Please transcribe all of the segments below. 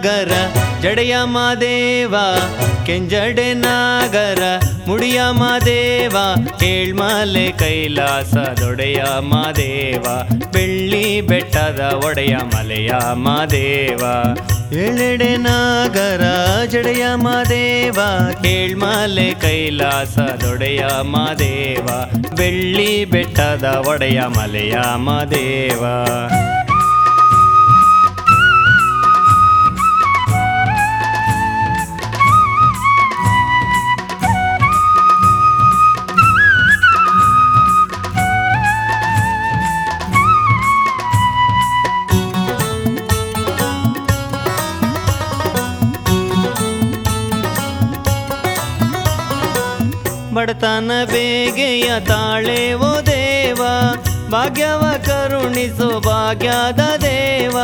ನಾಗರ ಜಡೆಯ ಮಾದೇವ ಕೆಂಜಡೆ ನಾಗರ ಮುಡಿಯ ಮಾದೇವ ಏಳ್ಮಲೆ ಕೈಲಾಸದೊಡೆಯ ಮಾದೇವ ಬೆಳ್ಳಿ ಬೆಟ್ಟದ ಒಡೆಯ ಮಲೆಯ ಮಾದೇವ ಏಳೆಡೆ ನಾಗರ ಜಡೆಯ ಮಾದೇವ ಏಳ್ಮಲೆ ಕೈಲಾಸದೊಡೆಯ ಮಾದೇವ ಬೆಳ್ಳಿ ಬೆಟ್ಟದ ಒಡೆಯ ಮಲೆಯ ಮಾದೇವ ಬಡತನ ಬೇಗೆಯ ತಾಳೆ ಓ ದೇವ ಭಾಗ್ಯವ ಕರುಣಿಸು ಭಾಗ್ಯದ ದೇವ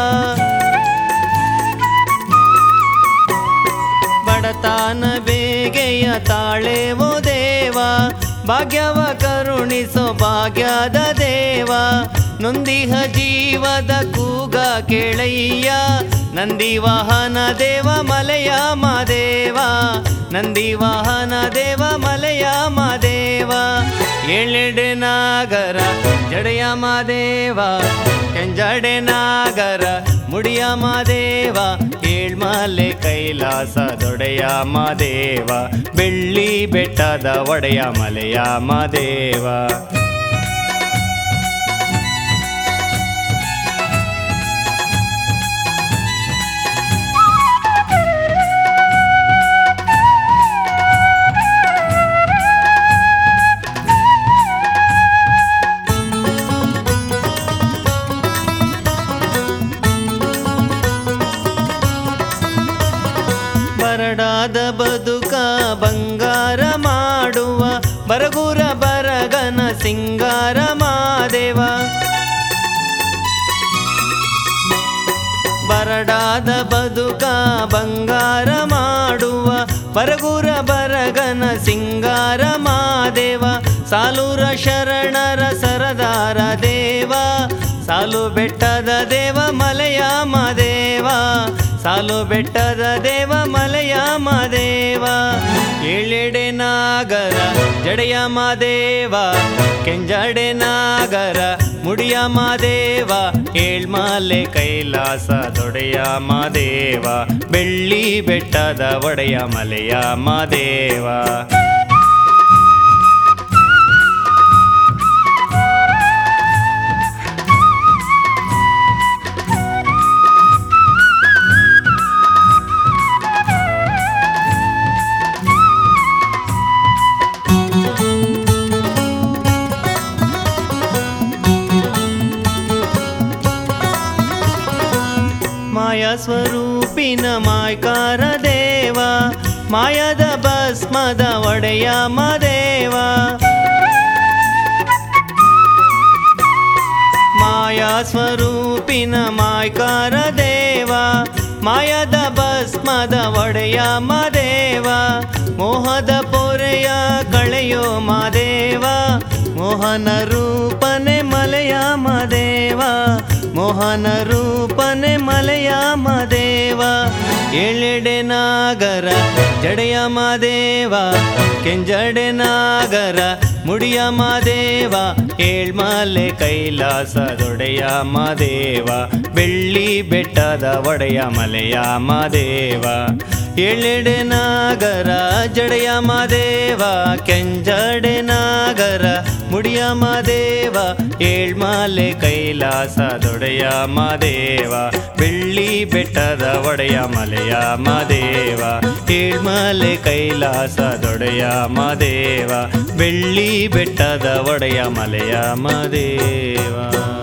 ಬಡತನ ಬೇಗೆಯ ತಾಳೆ ಓ ದೇವ ಭಾಗ್ಯವ ಕರುಣಿಸೋ ಭಾಗ್ಯದ ದೇವ ನೊಂದಿಹ ಜೀವದ ಕೂಗ ಕೇಳಯ್ಯ ನಂದಿ ವಾಹನ ದೇವ ಮಲೆಯ ಮಾದೇವ ನಂದಿ ವಾಹನ ದೇವ ಮಲೆಯ ಮಾದೇವ ಏಳೆಡೆ ನಾಗರ ಜಡೆಯ ಮಾದೇವ ಕೆಂಜಡೆ ನಾಗರ ಮುಡಿಯ ಮಾದೇವ ಏಳ್ಮಲೆ ಕೈಲಾಸ ದೊಡೆಯ ಮಾದೇವ ಬೆಳ್ಳಿ ಬೆಟ್ಟದ ಒಡೆಯ ಮಲೆಯ ಮಾದೇವ ಬರಡಾದ ಬದುಕ ಬಂಗಾರ ಮಾಡುವ ಬರಗುರ ಬರಗನ ಸಿಂಗಾರ ಮಾದೇವ ಬರಡಾದ ಬದುಕ ಬಂಗಾರ ಮಾಡುವ ಬರಗುರ ಬರಗನ ಸಿಂಗಾರ ಮಾದೇವ ಸಾಲೂರ ಶರಣರ ಸರದಾರ ದೇವ ಸಾಲು ಬೆಟ್ಟದ ದೇವ ಮಲೆಯ ಮಾದೇವ ಸಾಲು ಬೆಟ್ಟದ ದೇವ ಮಲೆಯ ಮಾದೇವ ಏಳೆಡೆ ನಾಗರ ಜಡೆಯ ಮಾದೇವ ಕೆಂಜಡೆ ನಾಗರ ಮುಡಿಯ ಮಾದೇವ ಏಳ್ಮಲೆ ಕೈಲಾಸ ದೊಡೆಯ ಮಾದೇವ ಬೆಳ್ಳಿ ಬೆಟ್ಟದ ಒಡೆಯ ಮಲೆಯ ಮಾದೇವ ಮಾಯ ಸ್ವರೂಪಿನ ಮಾಯ್ಕಾರ ದೇವ ಮಾಯದ ಭಸ್ಮದ ಒಡೆಯ ಮಾದೇವ ಮಾಯಾ ಸ್ವರೂಪಿನ ಮಾಯ್ಕಾರ ದೇವ ಮಾಯದ ಭಸ್ಮದ ಒಡೆಯ ಮಾದೇವ ಮೋಹದ ಪೊರೆಯ ಕಳೆಯೋ ಮಾದೇವ ಮೋಹನ ರೂಪನೆ ಮಲೆಯ ಮಾದೇವ ಮೋಹನ ರೂಪನೆ ಮಲೆಯ ಮಾದೇವ ಏಳೆಡೆ ನಾಗರ ಜಡೆಯ ಮಾದೇವ ಕೆಂಜಡೆ ನಾಗರ ಮುಡಿಯ ಮಾದೇವ ಏಳ್ಮಲೆ ಕೈಲಾಸದೊಡೆಯ ಮಾದೇವ ಬೆಳ್ಳಿ ಬೆಟ್ಟದ ಒಡೆಯ ಮಲೆಯ ಮಾದೇವ ಏಳೆಡೆ ನಾಗರ ಜಡೆಯ ಮಾದೇವ ಕೆಂಜಡೆ ನಾಗರ ಮುಡಿಯ ಮಾದೇವ ಏಳ್ಮಲೆ ಕೈಲಾಸದೊಡೆಯ ಮಾದೇವ ಬೆಳ್ಳಿ ಬೆಟ್ಟದ ಒಡೆಯ ಮಲೆಯ ಮಾದೇವ ಏಳ್ಮಲೆ ಕೈಲಾಸದೊಡೆಯ ಮಾದೇವ ಬೆಳ್ಳಿ ಬೆಟ್ಟದ ಒಡೆಯ ಮಲೆಯ ಮಾದೇವ